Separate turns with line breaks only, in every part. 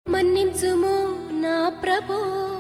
మన్నించుము నా ప్రభు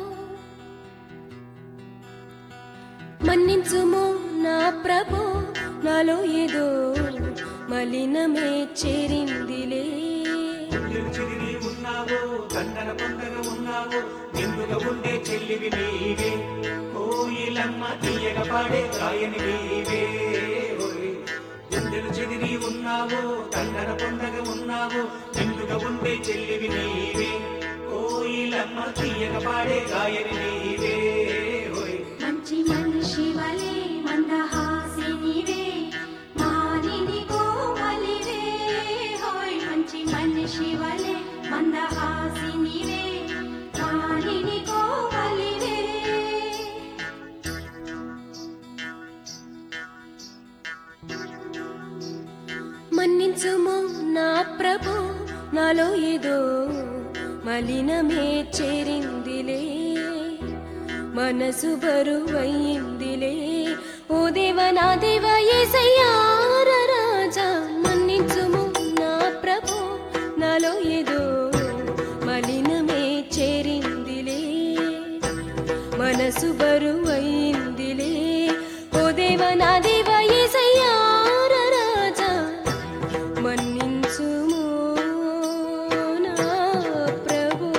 మన్నించుము నా ప్రభు నాలో ఏదో మలినమే చేరిందిలే
గుండెలు చెదిరి ఉన్నావో దండన పొందగ ఉన్నావో ఎందుగా ఉండే చెల్లివి నీవే కోయిలమ్మ తీయగ పాడే గాయని నీవే ఓయ్. గుండెలు చెదిరి ఉన్నావో దండన పొందగ ఉన్నావో ఎందుగా ఉండే చెల్లివి నీవే కోయిలమ్మ తీయగ పాడే గాయని నీవే ఓయ్.
మంచి మనిషి వలే మందహాసినివే మానిని కోమలివే హోయ్ మంచి మనిషి వలే మందహాసినివే మానిని కోమలివే
మన్నించుము నా ప్రభు నాలో ఏదో మలినమే చేరిందిలే మనసు బరువయిందిలే ఓ దేవ నా దేవ యేసయ్యా రా రాజా మన్నించుము నా ప్రభు నాలో ఏదో మలినమే చేరిందిలే మనసు బరువయిందిలే ఓ దేవ నా దేవ యేసయ్యా రా రాజా మన్నించుము నా ప్రభు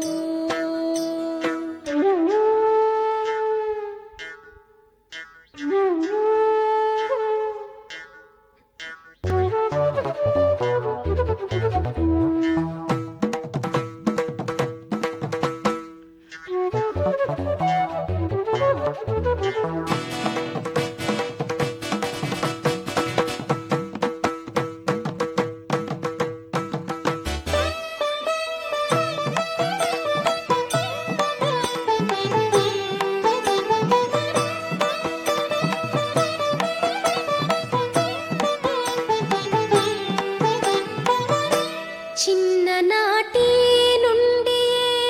చిన్ననాటి నుండి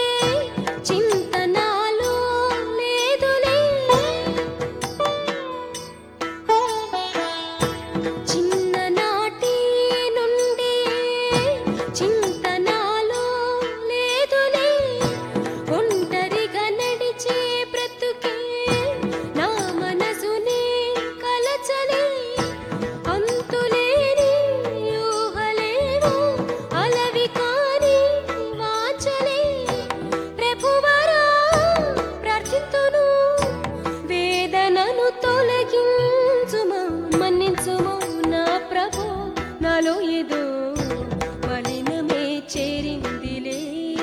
చింతనాలు లేదులే చిన్ననాటి నుండి చింతనాలు లేదులే ఒంటరిగా నడిచే బ్రతుకే నా మనసుని కలచలే అంతులేని ఊహలేవో అలవి కాని వాంచలే ప్రభువరా ప్రార్థింతును వేదనను తొలగించుమా మన్నించుము నా ప్రభు నాలో ఏదో మలినమే చేరిందిలే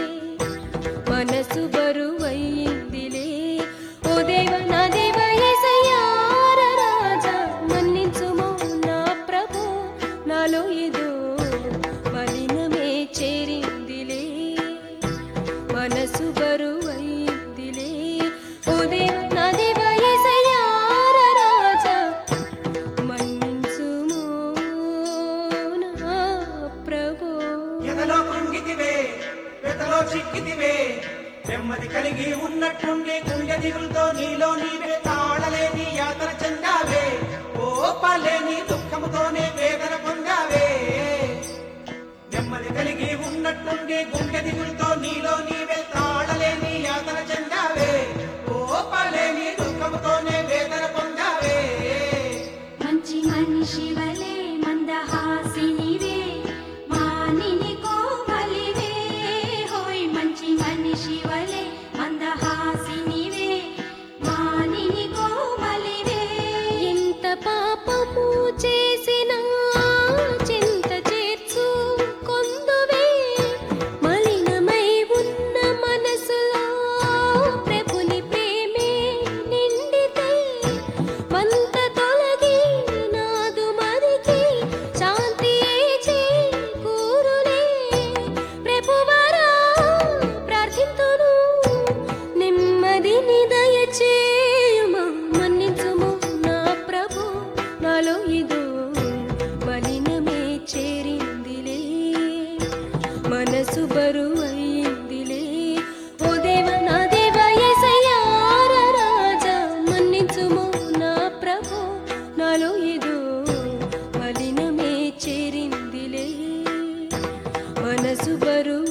మనసు బరువయిందిలే ఓ దేవ నా దేవ యేసయ్యా రా రాజా మన్నించుము నా ప్రభు నాలో ఏదో మలినమే చేరిందిలే మనసు బరువయిందిలే ఓ దేవ నా దేవ యేసయ్యా రా రాజా మన్నించుము నా ప్రభు
ఎదలో కృంగితివే వెతలో చిక్కితివే నెమ్మది కలిగి ఉన్నట్టుండి గుండె దిగులతో నీలో నీవే తాళలేని యాతన చెందావే ఓపలేని దుఃఖముతోనే వేదన పొందావే నెమ్మది కలిగి ఉన్నట్టుండి గుండె దిగులతో నీలో నీవే తాళలేని యాతన చెందావే ఓపలేని దుఃఖముతోనే వేదన పొందావే
మంచి మనిషి వలే మందహాసినివే మానిని కోమలివే హోయ్ మంచి మనిషి వలే మందహాసినివే మానిని కోమలివే
ఎంత పాపము చేసినా చింత చేర్చు కొందువే మలినమై ఉన్న మనసులో ప్రభుని ప్రేమే నిండితే వంత తొలగి నాదు మరికి శాంతి చేకూరులే ప్రభువరా ప్రార్థింతును నెమ్మదిని దయచేయుమా మన్నించుము నా ప్రభు నాలో ఇదో మలినమే చేరిందిలే మనసు బరువయిందిలే ఓ దేవ నా దేవ యేసయ్యా రా రాజా మన్నించుము నా ప్రభు నాలో ఇదో మలినమే చేరిందిలే మనసు బరువు